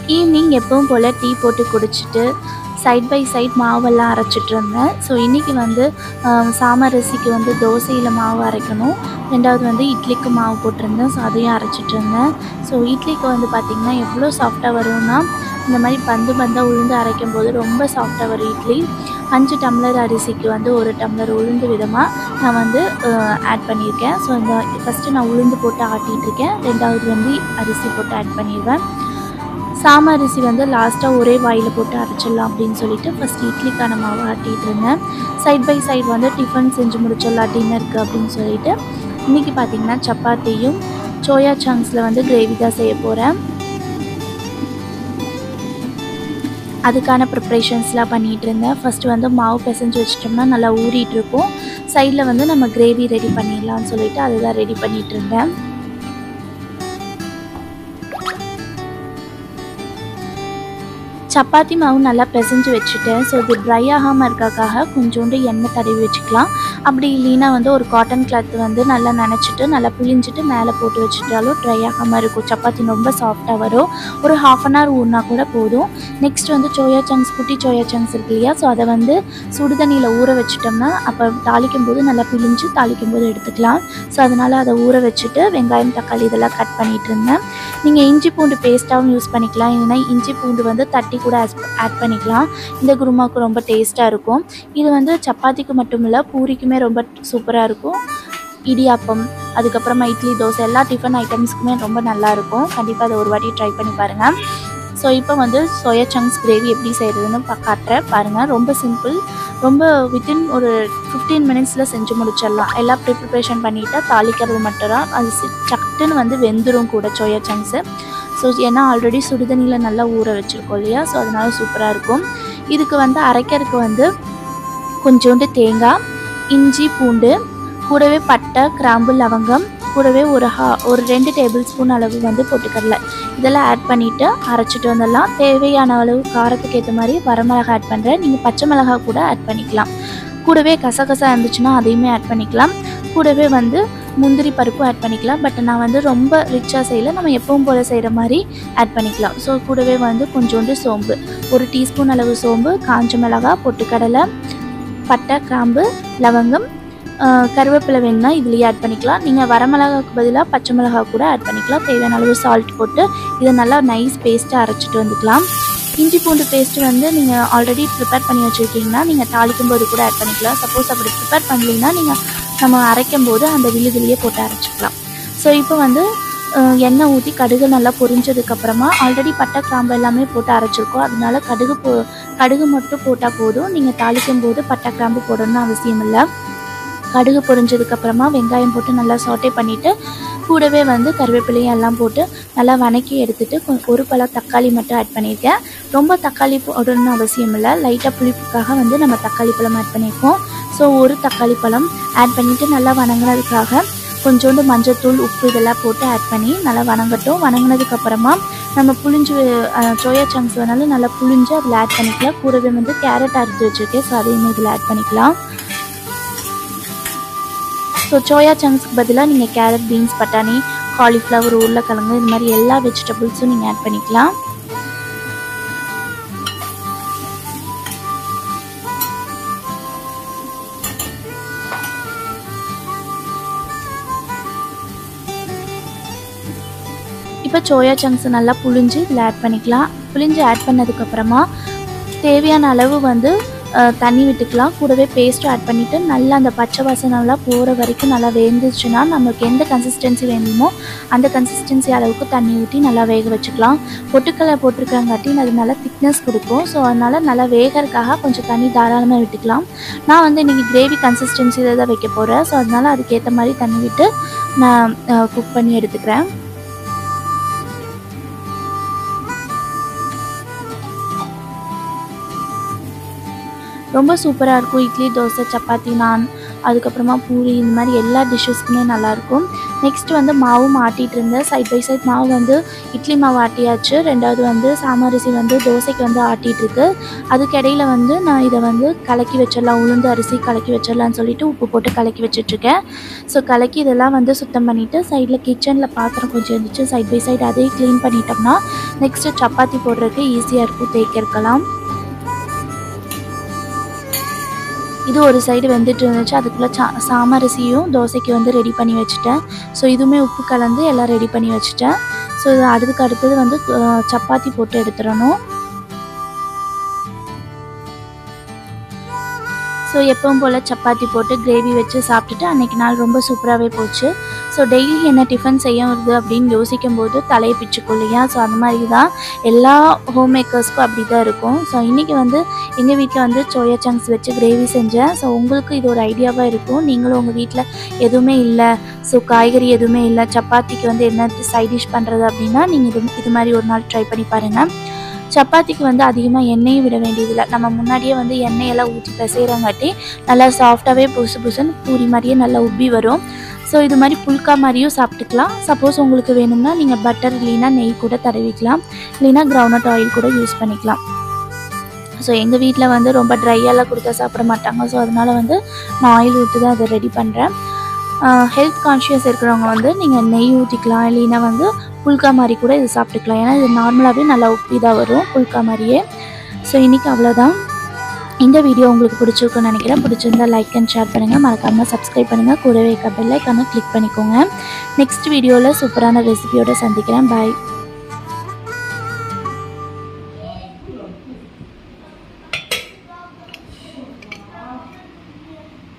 evening எப்பவும் போல் tea போட்டு குடிச்சிட்டு சைட் பை சைட் மாவெல்லாம் அரைச்சிட்டு இருந்தேன் ஸோ இன்றைக்கி வந்து ஆஹ், சாமரிசிக்கு வந்து தோசையில் மாவு அரைக்கணும் ரெண்டாவது வந்து இட்லிக்கு மாவு போட்டிருந்தேன் ஸோ அதையும் அரைச்சிட்டு இருந்தேன் ஸோ இட்லிக்கு வந்து பார்த்திங்கன்னா எவ்வளோ சாஃப்டாக வரும்னா இந்த மாதிரி பந்து பந்தாக உளுந்து அரைக்கும் போது ரொம்ப சாஃப்டாக வரும் இட்லி அஞ்சு டம்ளர் அரிசிக்கு வந்து ஒரு டம்ளர் உளுந்து விதமாக நான் வந்து ஆட் பண்ணியிருக்கேன் ஸோ இந்த ஃபஸ்ட்டு நான் உளுந்து போட்டு ஆட்டிகிட்டு இருக்கேன் ரெண்டாவது வந்து அரிசி போட்டு ஆட் பண்ணிடுவேன் சாம அரிசி வந்து லாஸ்ட்டாக ஒரே வாயில் போட்டு அரைச்சிடலாம் அப்படின்னு சொல்லிட்டு ஃபஸ்ட் இட்லிக்கான மாவு ஆட்டிகிட்டு இருந்தேன் சைட் பை சைடு வந்து டிஃபன் செஞ்சு முடிச்சிடலாம் டின்னருக்கு அப்படின்னு சொல்லிட்டு இன்றைக்கி பார்த்திங்கன்னா சப்பாத்தியும் சோயா சங்க்ஸில் வந்து கிரேவி தான் செய்ய போகிறேன் அதுக்கான ப்ரிப்ரேஷன்ஸ்லாம் பண்ணிகிட்டு இருந்தேன் ஃபஸ்ட்டு வந்து மாவு பிசைஞ்சு வச்சிட்டோம்னா நல்லா ஊறிட்டு இருக்கும் சைடில் வந்து நம்ம கிரேவி ரெடி பண்ணிடலாம்னு சொல்லிட்டு அதுதான் ரெடி பண்ணிகிட்டு இருந்தேன் சப்பாத்தி மாவு நல்லா பிசைஞ்சு வச்சுட்டேன் ஸோ இது ட்ரை ஆகாமல் இருக்கக்காக கொஞ்சோண்டு எண்ணெய் தடவி வச்சுக்கலாம் அப்படி இல்லைன்னா வந்து ஒரு காட்டன் கிளாத் வந்து நல்லா நனைச்சிட்டு நல்லா புளிஞ்சிட்டு மேலே போட்டு வச்சுட்டாலும் ட்ரை ஆகாமல் இருக்கும் சப்பாத்தி ரொம்ப சாஃப்டாக வரும் ஒரு ஹாஃப் அன் ஹவர் ஊறினா கூட போதும் நெக்ஸ்ட் வந்து சோயா சங்க்ஸ் குட்டி சோயா சங்க்ஸ் இருக்கு இல்லையா ஸோ அதை வந்து சுடுதண்ணியில் ஊற வச்சிட்டோம்னா அப்போ தாளிக்கும் போது நல்லா பிழிஞ்சு தாளிக்கும் போது எடுத்துக்கலாம் ஸோ அதனால் அதை ஊற வச்சுட்டு வெங்காயம் தக்காளி இதெல்லாம் கட் பண்ணிகிட்டு இருந்தேன் நீங்கள் இஞ்சி பூண்டு பேஸ்ட்டாகவும் யூஸ் பண்ணிக்கலாம் இல்லைன்னா இஞ்சி பூண்டு வந்து தட்டி கூட ஆட் பண்ணிக்கலாம் இந்த குருமாவுக்கு ரொம்ப டேஸ்ட்டாக இருக்கும் இது வந்து சப்பாத்திக்கு மட்டும் இல்லை பூரிக்குமே ரொம்ப சூப்பராக இருக்கும் இடியாப்பம் அதுக்கப்புறமா இட்லி தோசை எல்லா டிஃபன் ஐட்டம்ஸ்க்குமே ரொம்ப நல்லா இருக்கும் கண்டிப்பாக அதை ஒரு வாட்டி ட்ரை பண்ணி பாருங்கள் ஸோ இப்போ வந்து சோயா சங்க்ஸ் கிரேவி எப்படி செய்கிறதுன்னு பா காட்டுறேன் பாருங்கள் ரொம்ப சிம்பிள் ரொம்ப வித்தின் ஒரு ஃபிஃப்டீன் மினிட்ஸில் செஞ்சு முடிச்சிடலாம் எல்லா ப்ரிப்ரேஷன் பண்ணிவிட்டா தாளிக்கிறது மட்டும் தான் அது சி- சட்டுன்னு வந்து வெந்துடும் கூட சோயா சங்க்ஸு ஸோ ஏன்னா ஆல்ரெடி சுடுதண்ணியில் நல்லா ஊற வச்சுருக்கோம் இல்லையா ஸோ அதனால சூப்பராக இருக்கும் இதுக்கு வந்து அரைக்கிறதுக்கு வந்து கொஞ்சோண்டு தேங்காய் இஞ்சி பூண்டு கூடவே பட்டை கிராம்பு லவங்கம் கூடவே ஒரு ஹா ஒரு ரெண்டு டேபிள் ஸ்பூன் அளவு வந்து பொட்டுக்கடலை இதெல்லாம் ஆட் பண்ணிவிட்டு அரைச்சிட்டு வந்துடலாம் தேவையான அளவு காரத்துக்கு ஏற்ற மாதிரி வரமிளகா ஆட் பண்ணுறேன் நீங்கள் பச்சை மிளகா கூட ஆட் பண்ணிக்கலாம் கூடவே கசகசா இருந்துச்சுன்னா அதையுமே ஆட் பண்ணிக்கலாம் கூடவே வந்து முந்திரி பருப்பும் ஆட் பண்ணிக்கலாம் பட் நான் வந்து ரொம்ப ரிச்சாக செய்யல நம்ம எப்பவும் போல் செய்கிற மாதிரி ஆட் பண்ணிக்கலாம் ஸோ கூடவே வந்து கொஞ்சோண்டு சோம்பு ஒரு டீஸ்பூன் அளவு சோம்பு காஞ்ச மிளகா பொட்டுக்கடலை பட்டை கிராம்பு லவங்கம் ஆஹ் கருவேப்பிலை வேணும்னா இதுலேயே ஆட் பண்ணிக்கலாம் நீங்கள் வரமிளகாக்கு பதிலாக பச்சை மிளகா கூட ஆட் பண்ணிக்கலாம் தேவையான அளவு சால்ட் போட்டு இதை நல்லா நைஸ் பேஸ்ட்டாக அரைச்சிட்டு வந்துக்கலாம் இஞ்சி பூண்டு பேஸ்ட் வந்து நீங்கள் ஆல்ரெடி ப்ரிப்பேர் பண்ணி வச்சுருக்கீங்கன்னா நீங்கள் தாளிக்கும் போது கூட ஆட் பண்ணிக்கலாம் சப்போஸ் அப்படி ப்ரிப்பேர் பண்ணலீங்கன்னா நீங்கள் நம்ம அரைக்கும் போது அந்த விழுதுலேயே போட்டு அரைச்சிக்கலாம் ஸோ இப்போ வந்து அஹ், எண்ணெய் ஊற்றி கடுகு நல்லா பொரிஞ்சதுக்கப்புறமா ஆல்ரெடி பட்டை கிராம்பு எல்லாமே போட்டு அரைச்சிருக்கோம் அதனால கடுகு போ கடுகு மட்டும் போட்டால் போதும் நீங்கள் தாளிக்கும் போது பட்டை கிராம்பு போடணும்னு அவசியம் இல்லை கடுகு பொரிஞ்சதுக்கப்புறமா வெங்காயம் போட்டு நல்லா சாட்டே பண்ணிவிட்டு கூடவே வந்து கருவேப்பிலையும் எல்லாம் போட்டு நல்லா வணக்கி எடுத்துட்டு கொ- ஒரு பழ தக்காளி மட்டும் ஆட் பண்ணியிருக்கேன் ரொம்ப தக்காளி போடணும்னு அவசியம் இல்லை லைட்டாக புளிப்புக்காக வந்து நம்ம தக்காளி பழம் ஆட் பண்ணியிருக்கோம் ஸோ ஒரு தக்காளி பழம் ஆட் பண்ணிவிட்டு நல்லா வணங்குனதுக்காக கொஞ்சோண்டு மஞ்சத்தூள் உப்பு இதெல்லாம் போட்டு ஆட் பண்ணி நல்லா வணங்கட்டும் வணங்கினதுக்கப்புறமா நம்ம புளிஞ்சு அஹ், சோயா சங்க்ஸ் வேணாலும் நல்லா புளிஞ்சு அதில் ஆட் பண்ணிக்கலாம் கூடவே வந்து கேரட் அறுத்து வச்சுருக்கேன் ஸோ அதையுமே இதில் ஆட் பண்ணிக்கலாம் ஸோ சோயா சங்க்ஸ்க்கு பதிலாக நீங்கள் கேரட் பீன்ஸ் பட்டாணி காலிஃப்ளவர் உருளைக்கிழங்கு இது மாதிரி எல்லா வெஜிடபிள்ஸும் நீங்கள் ஆட் பண்ணிக்கலாம் இப்போ சோயா சங்க்ஸ் நல்லா புழிஞ்சு இதில் ஆட் பண்ணிக்கலாம் புழிஞ்சு ஆட் பண்ணதுக்கப்புறமா தேவையான அளவு வந்து அஹ், தண்ணி விட்டுக்கலாம் கூடவே பேஸ்ட்டும் ஆட் பண்ணிவிட்டு நல்லா அந்த பச்சை வாசனைலாம் போகிற வரைக்கும் நல்லா வேந்துச்சுன்னா நமக்கு எந்த கன்சிஸ்டன்சி வேணுமோ அந்த கன்சிஸ்டன்சி அளவுக்கு தண்ணி ஊற்றி நல்லா வேக வச்சுக்கலாம் பொட்டுக்கடலை போட்டிருக்கங்காட்டி அது நல்லா திக்னஸ் கொடுக்கும் ஸோ அதனால் நல்லா வேகறதுக்காக கொஞ்சம் தண்ணி தாராளமாக விட்டுக்கலாம் நான் வந்து இன்றைக்கி கிரேவி கன்சிஸ்டன்சியில் தான் வைக்க போகிறேன் ஸோ அதனால் அதுக்கேற்ற மாதிரி தண்ணி விட்டு நான் குக் பண்ணி எடுத்துக்கிறேன் ரொம்ப சூப்பராக இருக்கும் இட்லி தோசை சப்பாத்தி நான் அதுக்கப்புறமா பூரி இந்த மாதிரி எல்லா டிஷ்ஷஸ்க்குமே நல்லாயிருக்கும் நெக்ஸ்ட் வந்து மாவும் ஆட்டிகிட்டு இருந்தேன் சைட் பை சைட் மாவு வந்து இட்லி மாவு ஆட்டியாச்சு ரெண்டாவது வந்து சாமரிசி வந்து தோசைக்கு வந்து ஆட்டிகிட்டு இருக்கு அதுக்கிடையில் வந்து நான் இதை வந்து கலக்கி வச்சிடலாம் உளுந்து அரிசி கலக்கி வச்சிடலாம்னு சொல்லிட்டு உப்பு போட்டு கலக்கி வச்சிட்ருக்கேன் ஸோ கலக்கி இதெல்லாம் வந்து சுத்தம் பண்ணிவிட்டு சைடில் கிச்சனில் பாத்திரம் கொஞ்சம் இருந்துச்சு சைட் பை சைடு அதையும் க்ளீன் பண்ணிட்டோம்னா நெக்ஸ்ட்டு சப்பாத்தி போடுறதுக்கு ஈஸியாக இருக்கும் தேய்க்கிறக்கலாம் இது ஒரு சைடு வெந்துட்டு இருந்துச்சு அதுக்குள்ளே சா சாமரிசியும் தோசைக்கு வந்து ரெடி பண்ணி வச்சுட்டேன் ஸோ இதுவுமே உப்பு கலந்து எல்லாம் ரெடி பண்ணி வச்சுட்டேன் ஸோ இது அதுக்கு அடுத்தது வந்து அஹ், சப்பாத்தி போட்டு எடுத்துடணும் ஸோ எப்பவும் போல் சப்பாத்தி போட்டு கிரேவி வச்சு சாப்பிட்டுட்டு அன்றைக்கி நாள் ரொம்ப சூப்பராகவே போச்சு ஸோ டெய்லி என்ன டிஃபன் செய்ய வருது அப்படின்னு யோசிக்கும் போது தலையை பிச்சுக்கும் இல்லையா ஸோ அந்த மாதிரி தான் எல்லா ஹோம் மேக்கர்ஸ்க்கும் அப்படி தான் இருக்கும் ஸோ இன்றைக்கி வந்து எங்கள் வீட்டில் வந்து சோயா சங்க்ஸ் வச்சு கிரேவி செஞ்சேன் ஸோ உங்களுக்கு இது ஒரு ஐடியாவாக இருக்கும் நீங்களும் உங்கள் வீட்டில் எதுவுமே இல்லை ஸோ காய்கறி எதுவுமே இல்லை சப்பாத்திக்கு வந்து என்ன சைட் டிஷ் பண்ணுறது அப்படின்னா நீங்கள் இது இது மாதிரி ஒரு நாள் ட்ரை பண்ணி பாருங்கள் சப்பாத்திக்கு வந்து அதிகமாக எண்ணெயும் விட வேண்டியதில்லை நம்ம முன்னாடியே வந்து எண்ணெயெல்லாம் ஊற்றி பிசைகிறங்காட்டி நல்லா சாஃப்டாகவே புசு புசுன்னு பூரி மாதிரியே நல்லா உப்பி வரும் ஸோ இது மாதிரி புல்கா மாதிரியும் சாப்பிட்டுக்கலாம் சப்போஸ் உங்களுக்கு வேணும்னா நீங்கள் பட்டர் இல்லைன்னா நெய் கூட தடவிக்கலாம் இல்லைன்னா கிரவுண்ட் ஆயில் கூட யூஸ் பண்ணிக்கலாம் ஸோ எங்கள் வீட்டில் வந்து ரொம்ப ட்ரையெல்லாம் கொடுத்தா சாப்பிட மாட்டாங்க ஸோ அதனால் வந்து நான் ஆயில் ஊற்றி தான் அதை ரெடி பண்ணுறேன் ஹெல்த் கான்ஷியஸ் இருக்கிறவங்க வந்து நீங்கள் நெய் ஊற்றிக்கலாம் இல்லைன்னா வந்து புல்கா மாதிரி கூட இது சாப்பிட்டுக்கலாம் ஏன்னா இது நார்மலாகவே நல்லா உப்பி தான் வரும் புல்கா மாதிரியே ஸோ இன்றைக்கி அவ்வளோதான் இந்த வீடியோ உங்களுக்கு பிடிச்சிருக்குன்னு நினைக்கிறேன் பிடிச்சிருந்தா லைக் அண்ட் ஷேர் பண்ணுங்கள் மறக்காமல் சப்ஸ்கிரைப் பண்ணுங்கள் கூடவே இருக்க பெல் ஐக்கானை கிளிக் பண்ணிக்கோங்க நெக்ஸ்ட் வீடியோவில் சூப்பரான ரெசிபியோட சந்திக்கிறேன் பாய்